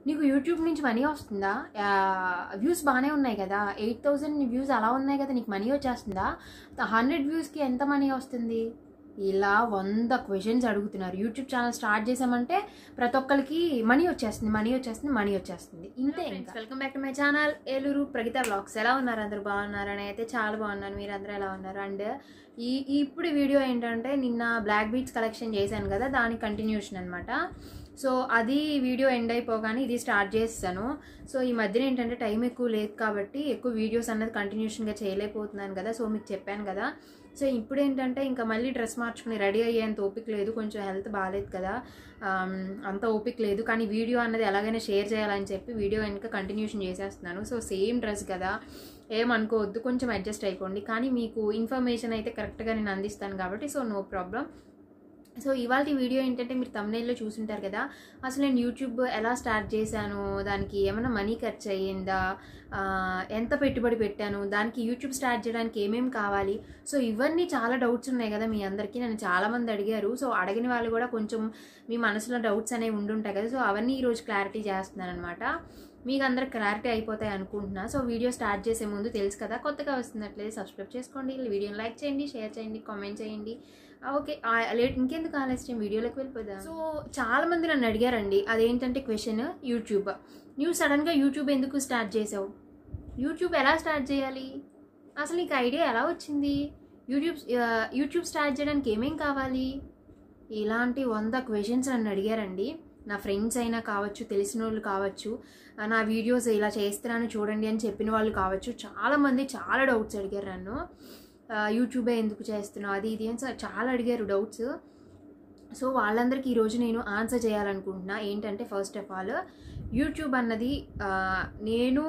నీకు యూట్యూబ్ నుంచి మనీ వస్తుందా వ్యూస్ బాగానే ఉన్నాయి కదా ఎయిట్ థౌజండ్ వ్యూస్ అలా ఉన్నాయి కదా నీకు మనీ వచ్చేస్తుందా హండ్రెడ్ వ్యూస్కి ఎంత మనీ వస్తుంది ఇలా వంద క్వశ్చన్స్ అడుగుతున్నారు యూట్యూబ్ ఛానల్ స్టార్ట్ చేసామంటే ప్రతి ఒక్కరికి మనీ వచ్చేస్తుంది మనీ వచ్చేస్తుంది మనీ వచ్చేస్తుంది ఇంతే ఇంకా welcome back to my channel Eluru Pragita blogs ఎలా ఉన్నారు అందరూ బాగున్నారని అయితే చాలా బాగున్నాను మీరు అందరూ ఎలా ఉన్నారు అండ్ ఈ ఈ ఇప్పుడు వీడియో ఏంటంటే నిన్న బ్లాక్ బీట్స్ కలెక్షన్ చేశాను కదా దాని కంటిన్యూషన్ అనమాట సో అది వీడియో ఎండ్ అయిపోగానే ఇది స్టార్ట్ చేస్తాను సో ఈ మధ్యన ఏంటంటే టైం ఎక్కువ లేదు కాబట్టి ఎక్కువ వీడియోస్ అన్నది కంటిన్యూషన్గా చేయలేకపోతున్నాను కదా సో మీకు చెప్పాను కదా సో ఇప్పుడు ఏంటంటే ఇంకా మళ్ళీ డ్రెస్ మార్చుకుని రెడీ అయ్యేంత ఓపిక లేదు కొంచెం హెల్త్ బాగాలేదు కదా ఆమ్, అంత ఓపిక లేదు కానీ వీడియో అన్నది ఎలాగైనా షేర్ చేయాలని చెప్పి వీడియో వెనుక కంటిన్యూషన్ చేసేస్తున్నాను సో సేమ్ డ్రెస్ కదా ఏమనుకోవద్దు కొంచెం అడ్జస్ట్ అయిపోండి కానీ మీకు ఇన్ఫర్మేషన్ అయితే కరెక్ట్గా నేను అందిస్తాను కాబట్టి సో నో ప్రాబ్లం సో ఇవాళ వీడియో ఏంటంటే మీరు తమిళలో చూసుంటారు కదా అసలు నేను యూట్యూబ్ ఎలా స్టార్ట్ చేశాను దానికి ఏమైనా మనీ ఖర్చు అయ్యిందా ఆ, ఎంత పెట్టుబడి పెట్టాను దానికి యూట్యూబ్ స్టార్ట్ చేయడానికి ఏమేమి కావాలి సో ఇవన్నీ చాలా డౌట్స్ ఉన్నాయి కదా మీ అందరికీ నన్ను చాలామంది అడిగారు సో అడిగిన వాళ్ళు కూడా కొంచెం మీ మనసులో డౌట్స్ అనేవి ఉండుంటాయి కదా సో అవన్నీ ఈరోజు క్లారిటీ చేస్తున్నాను అనమాట మీకు అందరికి క్లారిటీ అయిపోతాయి అనుకుంటున్నా సో వీడియో స్టార్ట్ చేసే ముందు తెలుసు కదా కొత్తగా వస్తున్నట్లయితే సబ్స్క్రైబ్ చేసుకోండి వీడియోని లైక్ చేయండి షేర్ చేయండి కామెంట్ చేయండి ఆ, ఓకే ఆ, లేట్ ఇంకెందుకు ఆలస్యం వీడియోలోకి వెళ్ళిపోదాం సో చాలా మంది నన్ను అడిగారండి అదేంటంటే క్వశ్చన్ యూట్యూబ్ నువ్వు సడన్గా యూట్యూబ్ ఎందుకు స్టార్ట్ చేసావు యూట్యూబ్ ఎలా స్టార్ట్ చేయాలి అసలు నీకు ఐడియా ఎలా వచ్చింది యూట్యూబ్ ఆ, యూట్యూబ్ స్టార్ట్ చేయడానికి ఏమేం కావాలి ఇలాంటి వంద క్వశ్చన్స్ నన్ను అడిగారండి నా ఫ్రెండ్స్ అయినా కావచ్చు తెలిసిన వాళ్ళు కావచ్చు ఆ, నా వీడియోస్ ఇలా చేస్తున్నాను చూడండి అని చెప్పిన వాళ్ళు కావచ్చు చాలామంది చాలా డౌట్స్ అడిగారు నన్ను ఆ, యూట్యూబే ఎందుకు చేస్తున్నావు అది ఇది అని చా- చాలా అడిగారు డౌట్స్ సో వాళ్ళందరికీ ఈరోజు నేను ఆన్సర్ చేయాలనుకుంటున్నా ఏంటంటే ఫస్ట్ ఆఫ్ ఆల్ యూట్యూబ్ అన్నది ఆ, నేను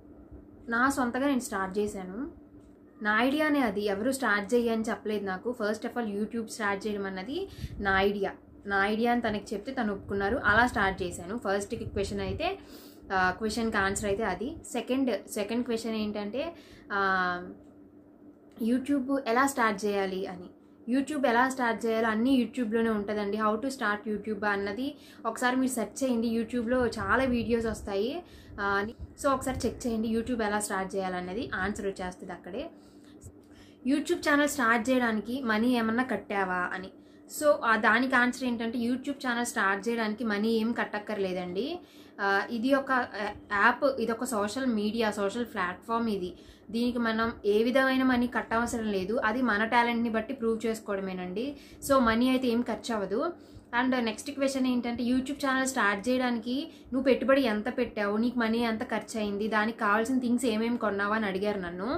నా సొంతగా నేను స్టార్ట్ చేశాను నా ఐడియానే అది ఎవరు స్టార్ట్ చేయని చెప్పలేదు నాకు first of all YouTube start చేయడం అన్నది నా ఐడియా నా ఐడియా అని తనకి చెప్తే తను ఒప్పుకున్నారు అలా స్టార్ట్ చేశాను ఫస్ట్ క్వశ్చన్ అయితే క్వశ్చన్కి ఆన్సర్ అయితే అది సెకండ్ సెకండ్ క్వశ్చన్ ఏంటంటే ఆ, యూట్యూబ్ ఎలా స్టార్ట్ చేయాలి అని యూట్యూబ్ ఎలా స్టార్ట్ చేయాలో అన్నీ యూట్యూబ్లోనే ఉంటుందండి హౌ టు స్టార్ట్ యూట్యూబ్ అన్నది ఒకసారి మీరు సెర్చ్ చేయండి యూట్యూబ్లో చాలా వీడియోస్ వస్తాయి ఆ, సో ఒకసారి చెక్ చేయండి యూట్యూబ్ ఎలా స్టార్ట్ చేయాలన్నది ఆన్సర్ వచ్చేస్తుంది అక్కడే యూట్యూబ్ ఛానల్ స్టార్ట్ చేయడానికి మనీ ఏమన్నా కట్టావా అని సో ఆ దానికి ఆన్సర్ ఏంటంటే యూట్యూబ్ ఛానల్ స్టార్ట్ చేయడానికి మనీ ఏం కట్టక్కర్లేదండి ఆ, ఇది ఒక ఆ, యాప్ ఇది ఒక సోషల్ మీడియా సోషల్ ప్లాట్ఫామ్ ఇది దీనికి మనం ఏ విధమైన మనీ కట్టవసరం లేదు అది మన టాలెంట్ని బట్టి ప్రూవ్ చేసుకోవడమేనండి సో మనీ అయితే ఏం ఖర్చు అవ్వదు అండ్ నెక్స్ట్ క్వశ్చన్ ఏంటంటే యూట్యూబ్ ఛానల్ స్టార్ట్ చేయడానికి నువ్వు పెట్టుబడి ఎంత పెట్టావు నీకు మనీ ఎంత ఖర్చు అయింది దానికి కావాల్సిన థింగ్స్ ఏమేమి కొన్నావా అని అడిగారు నన్ను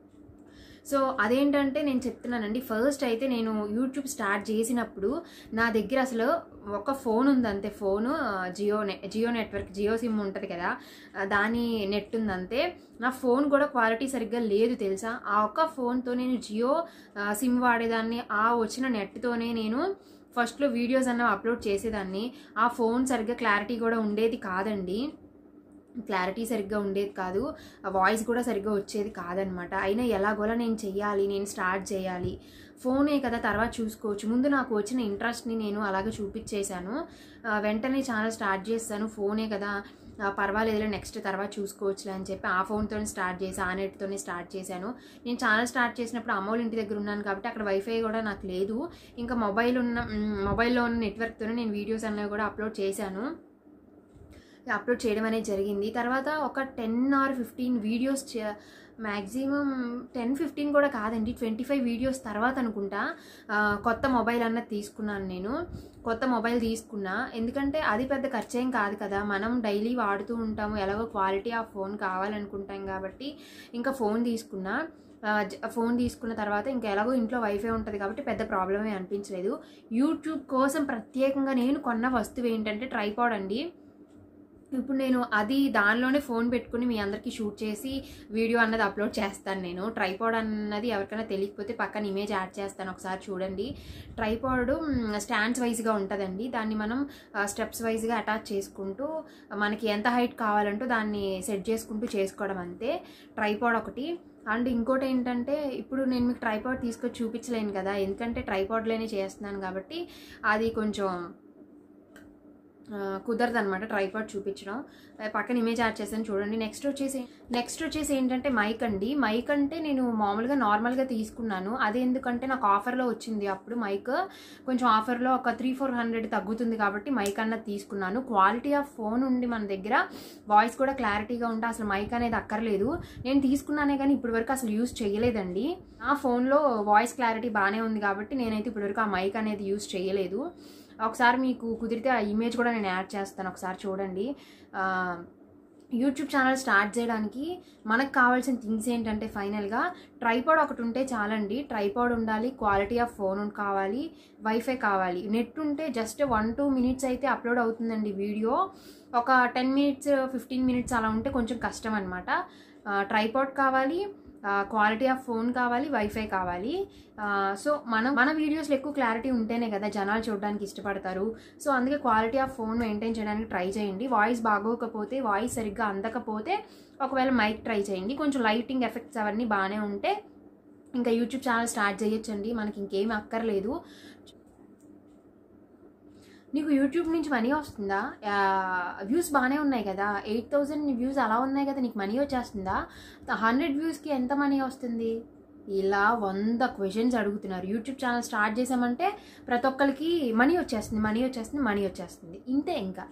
సో అదేంటంటే నేను చెప్తున్నానండి ఫస్ట్ అయితే నేను యూట్యూబ్ స్టార్ట్ చేసినప్పుడు నా దగ్గర అసలు ఒక ఫోన్ ఉంది అంతే ఫోను జియో నె జియో నెట్వర్క్ జియో సిమ్ ఉంటుంది కదా ఆ, దాని నెట్ ఉంది అంతే నా ఫోన్ కూడా క్వాలిటీ సరిగ్గా లేదు తెలుసా ఆ ఒక్క ఫోన్తో నేను జియో ఆ, సిమ్ వాడేదాన్ని ఆ వచ్చిన నెట్తోనే నేను ఫస్ట్లో వీడియోస్ అన్నవి అప్లోడ్ చేసేదాన్ని ఆ ఫోన్ సరిగ్గా క్లారిటీ కూడా ఉండేది కాదండి క్లారిటీ సరిగ్గా ఉండేది కాదు ఆ వాయిస్ కూడా సరిగ్గా వచ్చేది కాదనమాట అయినా ఎలాగోలా నేను చెయ్యాలి నేను స్టార్ట్ చేయాలి ఫోనే కదా తర్వాత చూసుకోవచ్చు ముందు నాకు వచ్చిన ఇంట్రెస్ట్ని నేను అలాగే చూపించేశాను ఆ, వెంటనే ఛానల్ స్టార్ట్ చేస్తాను ఫోనే కదా ఆ, పర్వాలేదులే నెక్స్ట్ తర్వాత చూసుకోవచ్చులే అని చెప్పి ఆ ఫోన్తో స్టార్ట్ చేసి ఆ నెట్తోనే స్టార్ట్ చేశాను నేను ఛానల్ స్టార్ట్ చేసినప్పుడు అమ్మోళ్ళ ఇంటి దగ్గర ఉన్నాను కాబట్టి అక్కడ వైఫై కూడా నాకు లేదు ఇంకా మొబైల్ ఉన్న మ్, మొబైల్లో ఉన్న నెట్వర్క్తోనే నేను వీడియోస్ అనేవి కూడా అప్లోడ్ చేశాను అప్లోడ్ చేయడం అనేది జరిగింది తర్వాత ఒక ten or fifteen videos maximum ten fifteen కూడా కాదండి ట్వంటీ ఫైవ్ వీడియోస్ తర్వాత అనుకుంటా ఆ, కొత్త మొబైల్ అన్నది తీసుకున్నాను నేను కొత్త మొబైల్ తీసుకున్నా ఎందుకంటే అది పెద్ద ఖర్చేం కాదు కదా మనం డైలీ వాడుతూ ఉంటాము ఎలాగో క్వాలిటీ ఆ ఫోన్ కావాలనుకుంటాం కాబట్టి ఇంకా ఫోన్ తీసుకున్నా ఆ, జ- ఫోన్ తీసుకున్న తర్వాత ఇంకా ఎలాగో ఇంట్లో వైఫై ఉంటుంది కాబట్టి పెద్ద ప్రాబ్లమే అనిపించలేదు యూట్యూబ్ కోసం ప్రత్యేకంగా నేను కొన్న వస్తువు ఏంటంటే ట్రైపాడ్ అండి ఇప్పుడు నేను అది దానిలోనే ఫోన్ పెట్టుకుని మీ అందరికీ షూట్ చేసి వీడియో అన్నది అప్లోడ్ చేస్తాను నేను ట్రైపాడ్ అన్నది ఎవరికైనా తెలియకపోతే పక్కన ఇమేజ్ యాడ్ చేస్తాను ఒకసారి చూడండి ట్రైపాడ్ స్టాండ్స్ వైజ్గా ఉంటుందండి దాన్ని మనం స్టెప్స్ వైజ్గా అటాచ్ చేసుకుంటూ మనకి ఎంత హైట్ కావాలంటో దాన్ని సెట్ చేసుకుంటూ చేసుకోవడం అంతే ట్రైపాడ్ ఒకటి అండ్ ఇంకోటి ఏంటంటే ఇప్పుడు నేను మీకు ట్రైపాడ్ తీసుకొచ్చి చూపించలేను కదా ఎందుకంటే ట్రైపాడ్లోనే చేస్తున్నాను కాబట్టి అది కొంచెం కుదరదు అనమాట ట్రైపాడ్ చూపించడం ఆ, పక్కన ఇమేజ్ యాడ్ చేశాను చూడండి నెక్స్ట్ వచ్చేసి నెక్స్ట్ వచ్చేసి ఏంటంటే మైక్ అండి మైక్ అంటే నేను మామూలుగా నార్మల్గా తీసుకున్నాను అది ఎందుకంటే నాకు ఆఫర్లో వచ్చింది అప్పుడు మైక్ కొంచెం ఆఫర్లో ఒక త్రీ ఫోర్ హండ్రెడ్ తగ్గుతుంది కాబట్టి మైక్ అన్నది తీసుకున్నాను క్వాలిటీ ఆఫ్ ఫోన్ ఉండి మన దగ్గర వాయిస్ కూడా క్లారిటీగా ఉంటే అసలు మైక్ అనేది అక్కర్లేదు నేను తీసుకున్నానే కానీ ఇప్పటివరకు అసలు యూస్ చేయలేదండి నా ఫోన్లో వాయిస్ క్లారిటీ బాగానే ఉంది కాబట్టి నేనైతే ఇప్పటివరకు ఆ మైక్ అనేది యూస్ చేయలేదు ఒకసారి మీకు కుదిరితే ఆ ఇమేజ్ కూడా నేను యాడ్ చేస్తాను ఒకసారి చూడండి ఆ, యూట్యూబ్ ఛానల్ స్టార్ట్ చేయడానికి మనకు కావాల్సిన థింగ్స్ ఏంటంటే ఫైనల్గా ట్రైపాడ్ ఒకటి ఉంటే చాలండి ట్రైపాడ్ ఉండాలి క్వాలిటీ ఆఫ్ ఫోన్ కావాలి వైఫై కావాలి నెట్ ఉంటే జస్ట్ వన్ టూ మినిట్స్ అయితే అప్లోడ్ అవుతుందండి వీడియో ఒక టెన్ మినిట్స్ ఫిఫ్టీన్ మినిట్స్ అలా ఉంటే కొంచెం కష్టం అనమాట ట్రైపాడ్ కావాలి క్వాలిటీ ఆఫ్ ఫోన్ కావాలి వైఫై కావాలి సో మనం మన వీడియోస్లో ఎక్కువ క్లారిటీ ఉంటేనే కదా జనాలు చూడడానికి ఇష్టపడతారు సో అందుకే క్వాలిటీ ఆఫ్ ఫోన్ మెయింటైన్ చేయడానికి ట్రై చేయండి వాయిస్ బాగోకపోతే వాయిస్ సరిగ్గా అందకపోతే ఒకవేళ మైక్ ట్రై చేయండి కొంచెం లైటింగ్ ఎఫెక్ట్స్ అవన్నీ బాగానే ఉంటే ఇంకా యూట్యూబ్ ఛానల్ స్టార్ట్ చేయొచ్చండి మనకి ఇంకేం అక్కర్లేదు నీకు యూట్యూబ్ నుంచి మనీ వస్తుందా వ్యూస్ బాగానే ఉన్నాయి కదా ఎయిట్ థౌజండ్ వ్యూస్ అలా ఉన్నాయి కదా నీకు మనీ వచ్చేస్తుందా హండ్రెడ్ వ్యూస్కి ఎంత మనీ వస్తుంది ఇలా వంద క్వశ్చన్స్ అడుగుతున్నారు యూట్యూబ్ ఛానల్ స్టార్ట్ చేసామంటే ప్రతి ఒక్కరికి మనీ వచ్చేస్తుంది మనీ వచ్చేస్తుంది మనీ వచ్చేస్తుంది ఇంతే ఇంకా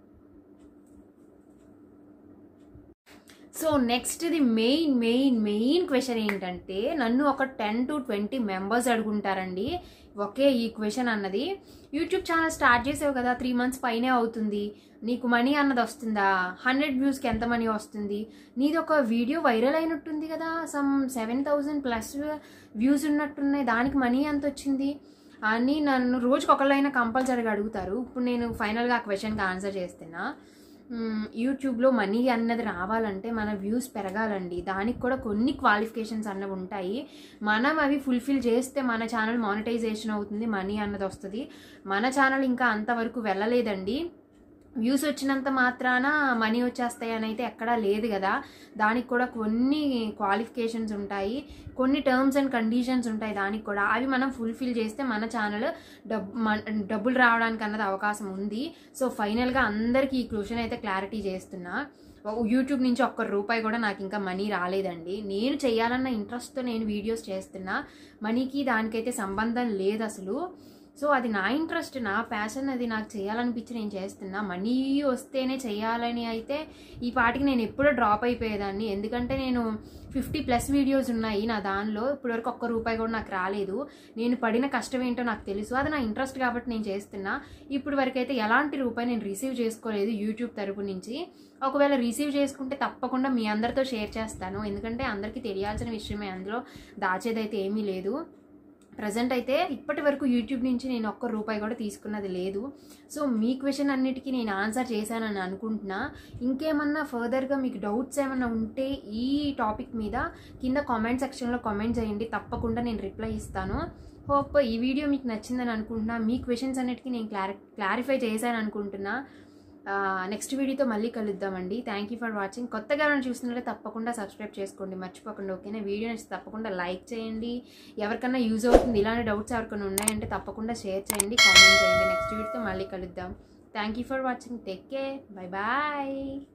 so next the main main main question ఏంటంటే నన్ను ఒక టెన్ టు ట్వంటీ మెంబర్స్ అడుగుంటారండి ఒకే ఈ క్వశ్చన్ అన్నది యూట్యూబ్ ఛానల్ స్టార్ట్ చేసావు కదా త్రీ మంత్స్ పైనే అవుతుంది నీకు మనీ అన్నది వస్తుందా హండ్రెడ్ వ్యూస్కి ఎంత మనీ వస్తుంది నీది ఒక వీడియో వైరల్ అయినట్టుంది కదా some seven thousand plus views ఉన్నట్టున్నాయి దానికి మనీ ఎంత వచ్చింది అని నన్ను రోజుకి ఒకళ్ళైనా కంపల్సరీగా అడుగుతారు ఇప్పుడు నేను ఫైనల్గా ఆ క్వశ్చన్కి ఆన్సర్ చేస్తున్నా మ్మ్, యూట్యూబ్లో మనీ అన్నది రావాలంటే మన వ్యూస్ పెరగాలండి దానికి కూడా కొన్ని క్వాలిఫికేషన్స్ అన్నవి ఉంటాయి మనం అవి ఫుల్ఫిల్ చేస్తే మన ఛానల్ మానిటైజేషన్ అవుతుంది మనీ అన్నది వస్తుంది మన ఛానల్ ఇంకా అంతవరకు వెళ్ళలేదండి వ్యూస్ వచ్చినంత మాత్రాన మనీ వచ్చేస్తాయి అని అయితే ఎక్కడా లేదు కదా దానికి కూడా కొన్ని క్వాలిఫికేషన్స్ ఉంటాయి కొన్ని టర్మ్స్ అండ్ కండిషన్స్ ఉంటాయి దానికి కూడా అవి మనం ఫుల్ఫిల్ చేస్తే మన ఛానల్ డబ్ మన- డబ్బులు రావడానికి అన్నది అవకాశం ఉంది సో ఫైనల్గా అందరికీ ఈ క్వశ్చన్ అయితే క్లారిటీ చేస్తున్నా యూట్యూబ్ నుంచి ఒక్క రూపాయి కూడా నాకు ఇంకా మనీ రాలేదండి నేను చేయాలన్న ఇంట్రెస్ట్తో నేను వీడియోస్ చేస్తున్నా మనీకి దానికైతే సంబంధం లేదు అసలు సో అది నా ఇంట్రెస్ట్ నా ప్యాషన్ అది నాకు చేయాలనిపించి నేను చేస్తున్నా మనీ వస్తేనే చేయాలని అయితే ఈ పాటికి నేను ఎప్పుడో డ్రాప్ అయిపోయేదాన్ని ఎందుకంటే నేను ఫిఫ్టీ ప్లస్ వీడియోస్ ఉన్నాయి నా దానిలో ఇప్పటివరకు ఒక్క రూపాయి కూడా నాకు రాలేదు నేను పడిన కష్టం ఏంటో నాకు తెలుసు అది నా ఇంట్రెస్ట్ కాబట్టి నేను చేస్తున్నా ఇప్పుడు వరకు అయితే ఎలాంటి రూపాయి నేను రిసీవ్ చేసుకోలేదు యూట్యూబ్ తరపు నుంచి ఒకవేళ రిసీవ్ చేసుకుంటే తప్పకుండా మీ అందరితో షేర్ చేస్తాను ఎందుకంటే అందరికీ తెలియాల్సిన విషయమే అందులో దాచేదైతే ఏమీ లేదు ప్రజెంట్ అయితే ఇప్పటి వరకు యూట్యూబ్ నుంచి నేను ఒక్క రూపాయి కూడా తీసుకున్నది లేదు సో మీ క్వశ్చన్ అన్నిటికీ నేను ఆన్సర్ చేశానని అనుకుంటున్నా ఇంకేమన్నా ఫర్దర్గా మీకు డౌట్స్ ఏమన్నా ఉంటే ఈ టాపిక్ మీద కింద కామెంట్ సెక్షన్లో కామెంట్ చేయండి తప్పకుండా నేను రిప్లై ఇస్తాను హోప్ ఈ వీడియో మీకు నచ్చిందని అనుకుంటున్నా మీ క్వశ్చన్స్ అన్నిటికీ నేను క్లారి క్లారిఫై చేశాను అనుకుంటున్నా నెక్స్ట్ వీడియోతో మళ్ళీ కలుద్దామండి థ్యాంక్ యూ ఫర్ వాచింగ్ కొత్తగా నన్ను చూస్తున్నట్లయితే తప్పకుండా సబ్స్క్రైబ్ చేసుకోండి మర్చిపోకుండా ఓకేనా వీడియో నచ్చి తప్పకుండా లైక్ చేయండి ఎవరికన్నా యూజ్ అవుతుంది ఇలాంటి డౌట్స్ ఎవరికైనా ఉన్నాయంటే తప్పకుండా షేర్ చేయండి కామెంట్ చేయండి నెక్స్ట్ వీడియోతో మళ్ళీ కలుద్దాం thank you for watching take care bye bye